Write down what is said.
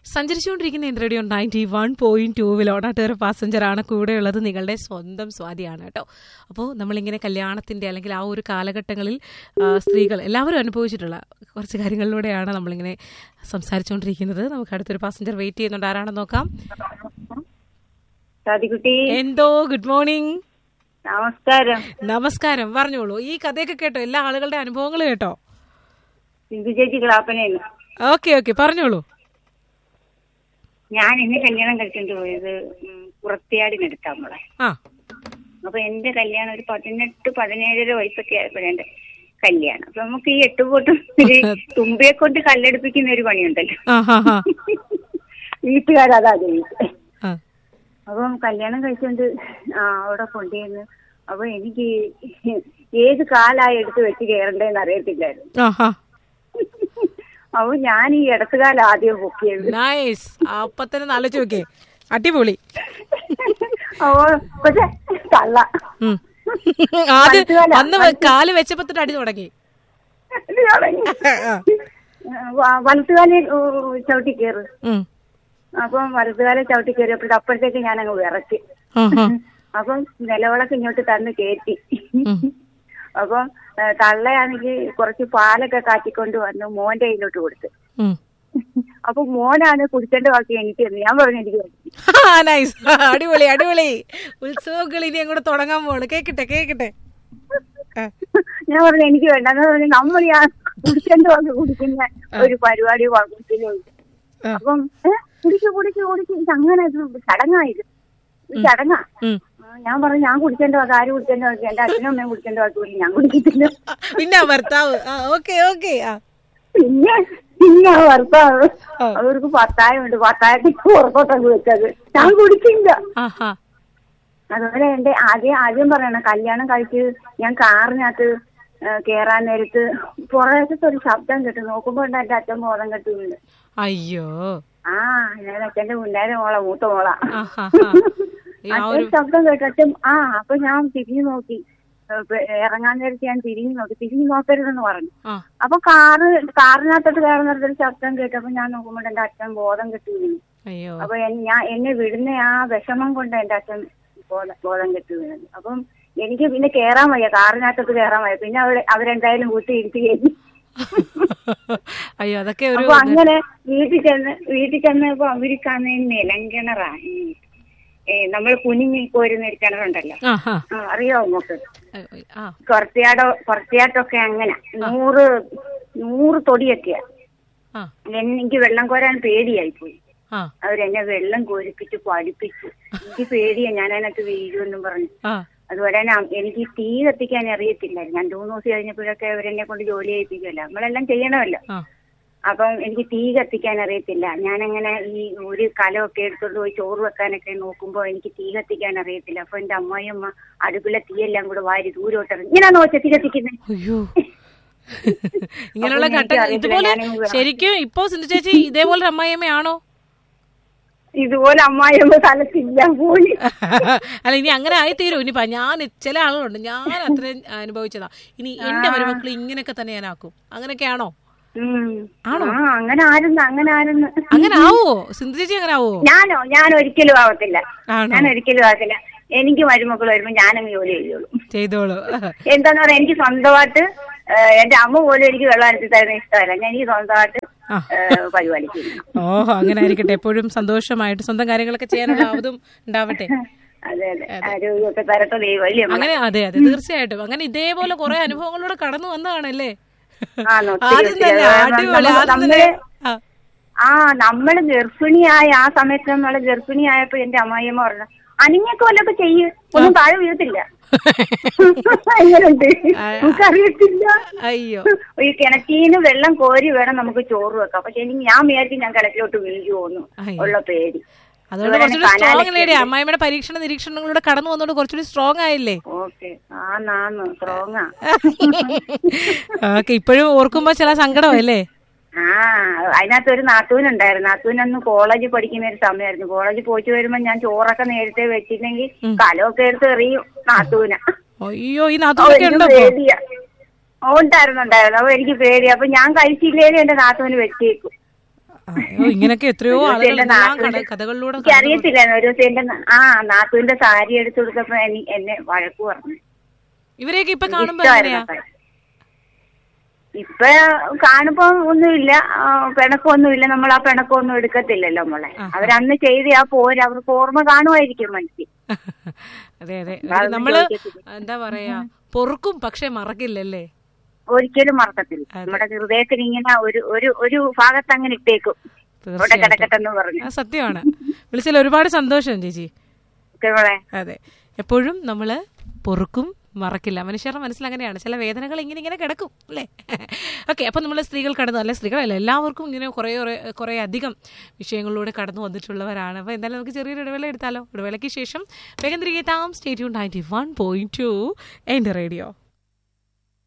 സഞ്ചരിച്ചുകൊണ്ടിരിക്കുന്ന എൻ്റെ radio ninety one point ടൂവിൽ ഓണാട്ടേറെ പാസഞ്ചറാണ് കൂടെയുള്ളത് നിങ്ങളുടെ സ്വന്തം സ്വാതിയാണ് കേട്ടോ അപ്പോൾ നമ്മളിങ്ങനെ കല്യാണത്തിൻ്റെ അല്ലെങ്കിൽ ആ ഒരു കാലഘട്ടങ്ങളിൽ ആ, സ്ത്രീകൾ എല്ലാവരും അനുഭവിച്ചിട്ടുള്ള കുറച്ച് കാര്യങ്ങളിലൂടെയാണ് നമ്മളിങ്ങനെ സംസാരിച്ചുകൊണ്ടിരിക്കുന്നത് നമുക്ക് അടുത്തൊരു പാസഞ്ചർ വെയിറ്റ് ചെയ്യുന്നുണ്ട് ആരാണെന്ന് നോക്കാം സാദിക്കുട്ടി എന്തോ ഗുഡ് മോർണിംഗ് നമസ്കാരം നമസ്കാരം പറഞ്ഞോളൂ ഈ കഥയൊക്കെ കേട്ടോ എല്ലാ ആളുകളുടെ അനുഭവങ്ങൾ കേട്ടോ സിന്ധു ചേച്ചി ക്ലാപ്പനേന്ന് ഓക്കെ ഓക്കെ പറഞ്ഞോളൂ ഞാൻ എന്നെ കല്യാണം കഴിച്ചിട്ട് പോയത് ഉം, പുറത്തിയാടിനടുത്താ നമ്മളെ ആ അപ്പൊ എന്റെ കല്യാണം ഒരു പതിനെട്ട് പതിനേഴര വയസ്സൊക്കെ ആയപ്പോഴേ എന്റെ കല്യാണം അപ്പൊ നമുക്ക് ഈ എട്ട് പൊട്ടും ഒരു തുമ്പിയെ കൊണ്ട് കല്ലെടുപ്പിക്കുന്ന ഒരു പണിയുണ്ടല്ലോ ആ ഹാ ഹാ വീട്ടുകാരതാ ചെയ്യുന്നത് ആ അപ്പം കല്യാണം കഴിച്ചോണ്ട് ആ അവിടെ കൊണ്ടുവന്ന് അപ്പൊ എനിക്ക് ഏത് കാലായി എടുത്ത് വെച്ച് കയറണ്ടേന്ന് അറിയത്തില്ലായിരുന്നു ആ ഹാ അപ്പൊ ഞാൻ ഈ ഇടത്തുകാലം ആദ്യം പൊക്കിയത് നൈസ് അപ്പൊ തന്നെ ആലോചിച്ച് നോക്കേ അടിപൊളി അപ്പൊ പക്ഷെ തള്ള ഉം. ആദ്യം വലത്തുകാല, അന്ന് വെ- കാല് വെച്ചപ്പോ തൊട്ട് അടി തുടങ്ങി ഇത് തുടങ്ങി. വ- വലത്തുകാലിൽ ഊ, ചവിട്ടി കയറ് ഉം. അപ്പം വലത്തുകാലിൽ ചവിട്ടി കയറിയപ്പോഴത്തെ അപ്പോഴത്തേക്ക് ഞാൻ അങ്ങ് വിറച്ച് ആഹാ. അപ്പം നിലവിളക്ക് ഇങ്ങോട്ട് തന്ന് കയറ്റി ഉം. അപ്പം ഏ, തള്ളയാണെങ്കിൽ കുറച്ച് പാലൊക്കെ കാറ്റിക്കൊണ്ട് വന്ന് മോന്റെ കയ്യിലോട്ട് കൊടുത്ത് ഉം. അപ്പൊ മോനാണ് കുടിക്കേണ്ട ബാക്കി എനിക്ക് തന്നു. ഞാൻ പറഞ്ഞു എനിക്ക് വേണ്ട. ആ, നൈസ് അടിപൊളി അടിപൊളി ഉത്സവങ്ങൾ ഇനി അങ്ങോട്ട് തുടങ്ങാൻ പോണ് കേക്കട്ടെ കേക്കട്ടെ ആ. ഞാൻ പറഞ്ഞു എനിക്ക് വേണ്ട എന്ന് പറഞ്ഞു നമ്മൾ ഞാൻ കുടിക്കേണ്ട ബാക്കി കുടിക്കുന്ന ഒരു പരിപാടി വകുപ്പിലുണ്ട് ആ. അപ്പം ഏ, കുടിക്ക് കുടിക്ക് കുടിക്ക് ഇത് അങ്ങനെ ഇത് ചടങ്ങായത് ഇത് ചടങ്ങാ ഉം. ആ, ഞാൻ പറഞ്ഞു ഞാൻ കുടിക്കേണ്ട വാക്ക് ആര് കുടിക്കേണ്ട വാക്ക് എന്റെ അച്ഛനും അമ്മയും കുടിക്കേണ്ട വാക്ക് പോലും ഞാൻ കുടിക്കത്തില്ല പിന്നെ ഭർത്താവ് ആ ഓക്കെ ഓക്കെ ആ പിന്നെ പിന്നെ ആ ഭർത്താവ് ആ. അവർക്ക് പത്തായമുണ്ട് പത്തായത്തിൽ പുറത്തോട്ടൊക്കെ വെച്ചത് ഞാൻ കുടിക്കില്ല ആഹാ അതുപോലെ എന്റെ ആദ്യം ആദ്യം പറയണം കല്യാണം കഴിച്ച് ഞാൻ കാറിനകത്ത് ആ, കേറാൻ നേരത്ത് പുറകത്തെ ഒരു ശബ്ദം കേട്ടു നോക്കുമ്പോ ഉണ്ട് എന്റെ അച്ഛൻ ബോധം കെട്ടു വീണ് അയ്യോ ആ ഞാൻ അച്ഛന്റെ മുന്നേരെ മോളാ മൂത്ത മോളാ ആഹാ ഈ ആ അച്ഛൻ ഒരു ശബ്ദം കേട്ടു അച്ഛൻ ആ അപ്പൊ ഞാൻ തിരിഞ്ഞു നോക്കി ഏ, പെ- ഇറങ്ങാൻ നേരത്ത് ഞാൻ തിരിഞ്ഞു നോക്കി തിരിഞ്ഞു നോക്കരുതെന്ന് പറഞ്ഞു ആ അപ്പൊ കാറ് കാറിനകത്തോട്ട് കയറുന്നിടത്തൊരു ശബ്ദം കേട്ടപ്പോ ഞാൻ നോക്കുമ്പോൾ എന്റെ അച്ഛൻ ബോധം കെട്ടി വീണു അയ്യോ അപ്പൊ എൻ- ഞാൻ എന്നെ വിടുന്ന ആ വിഷമം കൊണ്ട് എന്റെ അച്ഛൻ ബോധം ബോധം കെട്ടി വീണത് അപ്പം എനിക്ക് പിന്നെ കേറാൻ വയ്യ കാറിനകത്തോട്ട് കേറാൻ വയ്യ പിന്നെ അവിടെ അവരെന്തായാലും കൂട്ടി ഇടിച്ച് കയറ്റി അയ്യോ അതൊക്കെ ഒരു അപ്പൊ അങ്ങനെ വീട്ടിൽ ചെന്ന് വീട്ടിൽ ചെന്നപ്പോ അവർക്കാന്ന് നിലങ്കിണറാ ഈ നമ്മൾ കുനിഞ്ഞി പോരുന്ന ഒരു കിണറുണ്ടല്ലോ ആഹാ ആ, അറിയാവോ നമുക്ക് ആ കുറത്തിയാടോ കുറത്തിയാട്ടൊക്കെ അങ്ങനെ നൂറ് നൂറ് തൊടിയൊക്കെയാ ആ എനിക്ക് വെള്ളം കോരാൻ പേടിയായി പോയി ആ അവരെന്നെ വെള്ളം കോരിപ്പിച്ച് പഠിപ്പിച്ചു എനിക്ക് പേടിയാ ഞാൻ അതിനകത്ത് വീഴുമെന്നും പറഞ്ഞു ആ അതുപോലെ തന്നെ അം- എനിക്ക് തീ കത്തിക്കാൻ അറിയത്തില്ലായിരുന്നു രണ്ടു മൂന്ന് ദിവസം കഴിഞ്ഞപ്പോഴൊക്കെ അവരെന്നെ കൊണ്ട് ജോലി ചെയ്യിപ്പിക്കുമല്ലോ നമ്മളെല്ലാം ചെയ്യണമല്ലോ ആ അപ്പം എനിക്ക് തീ കത്തിക്കാൻ അറിയത്തില്ല ഞാനങ്ങനെ ഈ ഒരു കലമൊക്കെ എടുത്തോണ്ട് പോയി ചോറ് വെക്കാനൊക്കെ നോക്കുമ്പോ എനിക്ക് തീ കത്തിക്കാൻ അറിയത്തില്ല അപ്പൊ എന്റെ അമ്മായിയമ്മ അടുപ്പിലെ തീയെല്ലാം കൂടെ വാരി ദൂരോട്ട് ഇറങ്ങി ഇങ്ങനെ നോച്ച തീ കത്തിക്കുന്നത് അയ്യോ ഇങ്ങനെയുള്ള അപ്പൊ ഘട്ടം എനിക്കറിയത്തില്ല, ഇതുപോലെ ഞാനിങ്ങ് ശരിക്കും ഇപ്പോ സിന്ധു ചേച്ചി ഇതേപോലെ ഒരു അമ്മായിയമ്മയാണോ ഇതുപോലെ അമ്മായിയമ്മ തലത്തില്ല പോയി അല്ല ഇനി അങ്ങനെ ആയിത്തീരും ഇനിയിപ്പോ ഞാൻ ചില ആളുകളുണ്ട് ഞാൻ അത്രയും അനുഭവിച്ചതാ ഇനി എന്റെ മരുമക്കൾ ഇങ്ങനെയൊക്കെ തന്നെ ഞാൻ ആക്കും അങ്ങനെയൊക്കെയാണോ ഉം. ആണോ? ആ അങ്ങനെ ആരുന്ന് അങ്ങനെ ആരുന്ന് അങ്ങനെ ആവോ സിന്ധു ചേച്ചി അങ്ങനെ ആവോ ഞാനോ ഞാൻ ഒരിക്കലും ആവത്തില്ല ആണോ ഞാൻ ഒരിക്കലും ആകത്തില്ല എനിക്ക് മരുമക്കൾ വരുമ്പോ ഞാനങ്ങ് ജോലി ചെയ്യുള്ളൂ ചെയ്തോളൂ എന്താന്ന് പറയാ എനിക്ക് സ്വന്തമായിട്ട് ഏഹ്, എന്റെ അമ്മ പോലും എനിക്ക് വെള്ളം അരച്ച് തരുന്ന ഇഷ്ടമല്ല ഞാൻ എനിക്ക് സ്വന്തമായിട്ട് ആ. ഏഹ്, പരിപാലിക്കുന്നു ഓഹോ അങ്ങനെ ആയിരിക്കട്ടെ എപ്പോഴും സന്തോഷമായിട്ട് സ്വന്തം കാര്യങ്ങളൊക്കെ ചെയ്യാനുള്ള അതും ഉണ്ടാവട്ടെ അതെ അതെ ആരോഗ്യമൊക്കെ തരട്ടെ ദൈവം അല്ലേ അമ്മ? അങ്ങനെ അതെ അതെ തീർച്ചയായിട്ടും അങ്ങനെ ഇതേപോലെ കുറെ അനുഭവങ്ങളിലൂടെ കടന്നു വന്നതാണല്ലേ ആണോ? ഒത്തിരി, ആദ്യം ഒത്തിരി. തന്നെ അത് അടിപൊളി നമ്മള് ആദ്യം തന്നെ നമ്മള് ആ. ആ നമ്മള് ഗർഭിണിയായ ആ സമയത്ത് നമ്മള് ഗർഭിണിയായപ്പോ എന്റെ അമ്മായിയമ്മ പറഞ്ഞു അനിഞ്ഞൊക്കെ വല്ലതൊക്കെ ചെയ്യ് ഒന്നും താഴെ വീഴത്തില്ല എങ്ങനെയുണ്ട് നമുക്കറിയത്തില്ല അയ്യോ ഈ കിണറ്റീന്ന് വെള്ളം കോരി വേണം നമുക്ക് ചോറ് വെക്കാം പക്ഷെ എനിക്ക് ഞാൻ വിചാരിച്ചു ഞാൻ കിണറ്റിലോട്ട് വീഴുമോന്ന് അയ്യോ. ഉള്ള പേടി അതുകൊണ്ട് കുറച്ചുകൂടി സ്ട്രോങ് നേടി അമ്മായിമ്മയുടെ പരീക്ഷണ നിരീക്ഷണങ്ങളിലൂടെ കടന്നു വന്നോണ്ട് കുറച്ചുകൂടി സ്ട്രോങ് ആയില്ലേ ഓക്കെ ആന്നാന്ന് സ്ട്രോങ്ങാ ഓക്കെ ഇപ്പോഴും ഓർക്കുമ്പോ ചില സങ്കടമല്ലേ ആ അതിനകത്ത് ഒരു നാത്തൂനുണ്ടായിരുന്നു നാത്തൂനന്ന് കോളേജിൽ പഠിക്കുന്ന ഒരു സമയമായിരുന്നു കോളേജിൽ പോയിട്ട് വരുമ്പോ ഞാൻ ചോറൊക്കെ നേരത്തെ വെച്ചില്ലെങ്കിൽ കലമൊക്കെ എടുത്ത് എറിയും നാത്തൂന അയ്യോ ഈ അപ്പൊ നാത്തോടൊക്കെ എനിക്ക് ഉണ്ടോ ഇപ്പൊ? പേടിയാ ഉണ്ടായിരുന്നു ഉണ്ടായിരുന്നു അപ്പൊ എനിക്ക് പേടിയാ അപ്പൊ ഞാൻ കഴിച്ചില്ലേലും എന്റെ നാത്തൂന് വെച്ചേക്കും ആ, അയ്യോ, ഇങ്ങനെയൊക്കെ എത്രയോ ഒരു ആളുകൾ ദിവസം എന്തെല്ലാം നാത്തൂന്റെ- കഥ- കഥകളിലൂടെ എനിക്ക് അറിയത്തില്ല ഒരു ദിവസം എന്റെ ന- ആ നാത്തുവിന്റെ സാരി എടുത്തു കൊടുത്തപ്പോ എനി- എന്നെ വഴക്ക് പറഞ്ഞു ഇവരെയൊക്കെ ഇപ്പൊ കാണുമ്പോ ഇഷ്ടമായിരുന്നു എങ്ങനെയാ ആ സാരി. ഇപ്പൊ കാണുമ്പോ ഒന്നുമില്ല ആ, പിണക്കമൊന്നുമില്ല നമ്മൾ ആ പിണക്കമൊന്നും എടുക്കത്തില്ലല്ലോ മോളെ അവരന്ന് ചെയ്ത ആ പോര് അവർക്ക് ഓർമ്മ കാണുമായിരിക്കും മനസ്സിൽ അതെ അതെ അതൊന്നും നമ്മള് ചോദിക്കത്തില്ല. എന്താ പറയാ പൊറുക്കും പക്ഷെ മറക്കില്ലല്ലേ ഒരിക്കലും മറക്കത്തില്ല നമ്മുടെ ഹൃദയത്തിന് ഇങ്ങനെ ഒരു ഒരു ഒരു ഭാഗത്ത് അങ്ങനെ ഇട്ടേക്കും അവിടെ തീർച്ചയായിട്ടും കിടക്കട്ടെന്ന് പറഞ്ഞു ആ സത്യമാണ് വിളിച്ചതിൽ ഒരുപാട് സന്തോഷം ചേച്ചി ഓക്കേ മോളെ അതെ എപ്പോഴും നമ്മൾ പൊറുക്കും മറക്കില്ല മനുഷ്യരുടെ മനസ്സിൽ അങ്ങനെയാണ് ചില വേദനകൾ ഇങ്ങനെ ഇങ്ങനെ കിടക്കും അല്ലേ ഓക്കെ അപ്പം നമ്മൾ സ്ത്രീകൾ കടന്നു അല്ലെ സ്ത്രീകളല്ല എല്ലാവർക്കും ഇങ്ങനെ കുറേ കുറേ കുറേ അധികം വിഷയങ്ങളിലൂടെ കടന്നു വന്നിട്ടുള്ളവരാണ് അപ്പോൾ എന്തായാലും നമുക്ക് ചെറിയൊരു ഇടവേള എടുത്താലോ ഇടവേളയ്ക്ക് ശേഷം വേഗം തിരികെ എത്താം സ്റ്റേറ്റ്യൂൺ നയൻറ്റി വൺ പോയിന്റ് ടു എൻ്റെ റേഡിയോ